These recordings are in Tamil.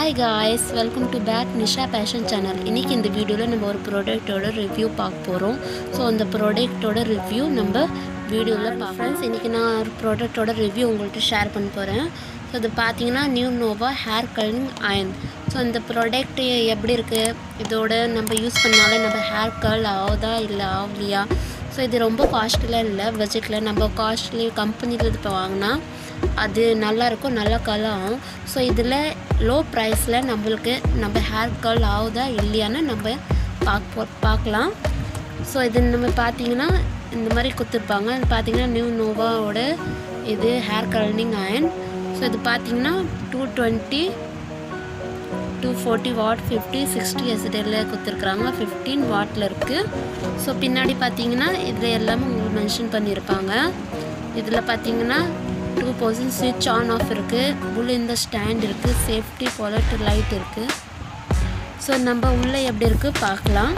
hi guys welcome to back Nisha fashion channel இன்றைக்கி இந்த வீடியோவில் நம்ம ஒரு ப்ராடக்ட்டோட ரிவ்யூ பார்க்க போகிறோம் ஸோ அந்த ப்ராடக்ட்டோட ரிவ்யூ நம்ம வீடியோவில் ஃப்ரெண்ட்ஸ் இன்றைக்கி நான் ஒரு ப்ராடக்ட்டோட ரிவ்யூ உங்கள்கிட்ட ஷேர் பண்ண போகிறேன் ஸோ இது பார்த்தீங்கன்னா new Nova hair colouring iron so இந்த ப்ராடக்ட் எப்படி இருக்குது இதோட நம்ம யூஸ் பண்ணாலே நம்ம ஹேர் கல் ஆகுதா இல்லை ஆகலையா ஸோ இது ரொம்ப காஸ்ட்லியாக இல்லை பட்ஜெட்டில் நம்ம காஸ்ட்லி கம்பெனியில் இப்போ வாங்கினா அது நல்லாயிருக்கும் நல்லா கல் ஆகும் ஸோ இதில் லோ ப்ரைஸில் நம்மளுக்கு நம்ம ஹேர் கல் ஆகுதா இல்லையான்னு நம்ம பார்க்க பார்க்கலாம் ஸோ இது நம்ம பார்த்தீங்கன்னா இந்த மாதிரி கொடுத்துருப்பாங்க இது பார்த்தீங்கன்னா நியூ நோவாவோட இது ஹேர் கலரிங் அயன் ஸோ இது பார்த்தீங்கன்னா two twenty two forty watt fifty sixty எஸ்டியில் கொடுத்துருக்குறாங்க ஃபிஃப்டீன் வாட்டில் இருக்குது ஸோ பின்னாடி பார்த்தீங்கன்னா இதில் எல்லாமே உங்களுக்கு மென்ஷன் பண்ணியிருப்பாங்க இதில் பார்த்தீங்கன்னா டூ பர்சன்ட் ஸ்விட்ச் ஆன் ஆஃப் இருக்குது உள்ள இந்த ஸ்டாண்ட் இருக்குது சேஃப்டி குவாலிட்டி லைட் இருக்குது ஸோ நம்ம உள்ளே எப்படி இருக்குது பார்க்கலாம்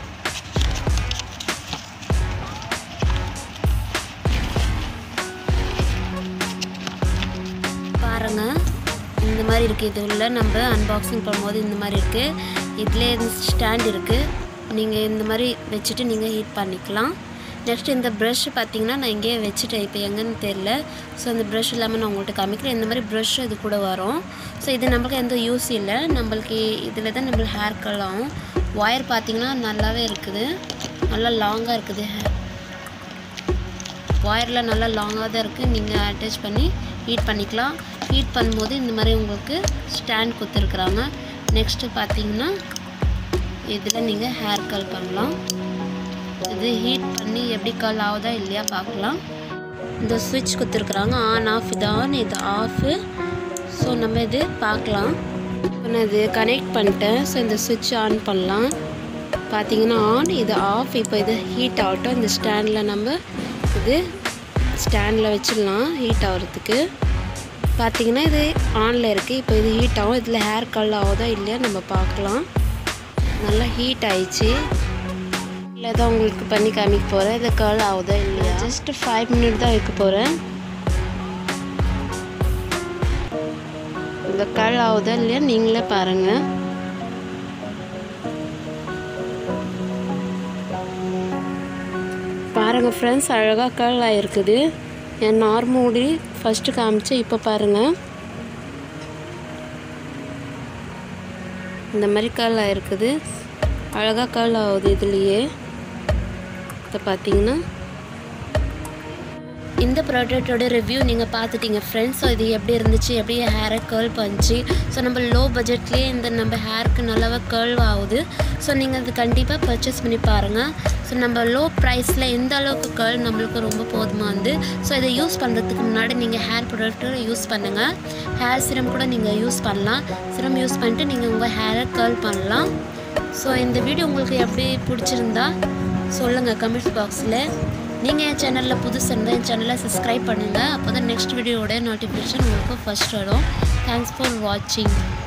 பாருங்கள் இந்த மாதிரி இருக்குது இது உள்ள நம்ம அன்பாக்சிங் பண்ணும்போது இந்த மாதிரி இருக்குது இதில் ஸ்டாண்ட் இருக்குது நீங்கள் இந்த மாதிரி வச்சுட்டு நீங்கள் ஹீட் பண்ணிக்கலாம் நெக்ஸ்ட் இந்த ப்ரஷ் பார்த்தீங்கன்னா நான் இங்கேயே வச்சுட்டேன் இப்போ எங்கன்னு தெரில ஸோ அந்த ப்ரஷ் இல்லாமல் நான் உங்கள்கிட்ட காமிக்கிறேன் இந்த மாதிரி ப்ரஷ் இது கூட வரும் ஸோ இது நம்மளுக்கு எந்த யூஸ் இல்லை நம்மளுக்கு இதில் தான் நம்மளுக்கு ஹேர் கல் ஆகும் ஒயர் பார்த்தீங்கன்னா நல்லாவே இருக்குது நல்லா லாங்காக இருக்குது ஹேர் ஒயரில் நல்லா லாங்காக தான் இருக்குது நீங்கள் அட்டாச் பண்ணி ஹீட் பண்ணிக்கலாம் ஹீட் பண்ணும்போது இந்த மாதிரி உங்களுக்கு ஸ்டாண்ட் கொடுத்துருக்குறாங்க நெக்ஸ்ட்டு பார்த்தீங்கன்னா இதில் நீங்கள் ஹேர் கல் பண்ணலாம் இது ஹீட் பண்ணி எப்படி கல் ஆகுதா இல்லையா பார்க்கலாம் இந்த சுவிட்ச் கொடுத்துருக்குறாங்க ஆன் ஆஃப் இது ஆன் இது ஆஃபு ஸோ நம்ம இது பார்க்கலாம் இப்போ நான் இது கனெக்ட் பண்ணிட்டேன் ஸோ இந்த சுவிட்ச் ஆன் பண்ணலாம் பார்த்தீங்கன்னா ஆன் இது ஆஃப் இப்போ இது ஹீட் ஆகட்டும் இந்த ஸ்டாண்டில் நம்ம இது ஸ்டாண்டில் வச்சிடலாம் ஹீட் ஆகிறதுக்கு பார்த்தீங்கன்னா இது ஆனில் இருக்குது இப்போ இது ஹீட் ஆகும் இதில் ஹேர் கல் ஆகுதா இல்லையா நம்ம பார்க்கலாம் நல்லா ஹீட் ஆயிடுச்சு இல்லை தான் உங்களுக்கு பண்ணி காமிக்க போகிறேன் இது கல் ஆகுதா இல்லையா ஜஸ்ட் ஃபைவ் மினிட் தான் வைக்க போகிறேன் இந்த கல் ஆகுதா இல்லையா நீங்களே பாருங்கள் பாருங்கள் ஃப்ரெண்ட்ஸ் அழகாக கல் ஆகிருக்குது என் நார்மூடி ஃபஸ்ட்டு காமிச்சு இப்போ பாருங்கள் இந்த மாதிரி கல் ஆகிருக்குது அழகாக கல் ஆகுது இதுலேயே இப்போ பார்த்தீங்கன்னா இந்த ப்ராடக்டோட ரிவ்யூ நீங்கள் பார்த்துட்டீங்க ஃப்ரெண்ட்ஸ் ஸோ இது எப்படி இருந்துச்சு எப்படி ஹேரை கேர்ள் பண்ணிச்சு ஸோ நம்ம லோ பட்ஜெட்லேயே இந்த நம்ம ஹேருக்கு நல்லாவே கேர்ள் ஆகுது ஸோ நீங்கள் அது கண்டிப்பாக பர்ச்சேஸ் பண்ணி பாருங்கள் ஸோ நம்ம லோ ப்ரைஸில் எந்த அளவுக்கு கேர்ள் நம்மளுக்கு ரொம்ப போதுமாக வந்து ஸோ இதை யூஸ் பண்ணுறதுக்கு முன்னாடி நீங்கள் ஹேர் ப்ராடக்ட்டு யூஸ் பண்ணுங்கள் ஹேர் சிரம் கூட நீங்கள் யூஸ் பண்ணலாம் சிரம் யூஸ் பண்ணிட்டு நீங்கள் உங்கள் ஹேரை கேர்ள் பண்ணலாம் ஸோ இந்த வீடியோ உங்களுக்கு எப்படி பிடிச்சிருந்தா சொல்லுங்கள் கமெண்ட்ஸ் பாக்ஸில் நீங்கள் என் சேனலில் புதுசு இருந்தால் என் சேனலை சப்ஸ்கிரைப் பண்ணுங்கள் அப்போ தான் நெக்ஸ்ட் வீடியோட நோட்டிஃபிகேஷன் உங்களுக்கு ஃபஸ்ட் வரும் தேங்க்ஸ் ஃபார் வாட்சிங்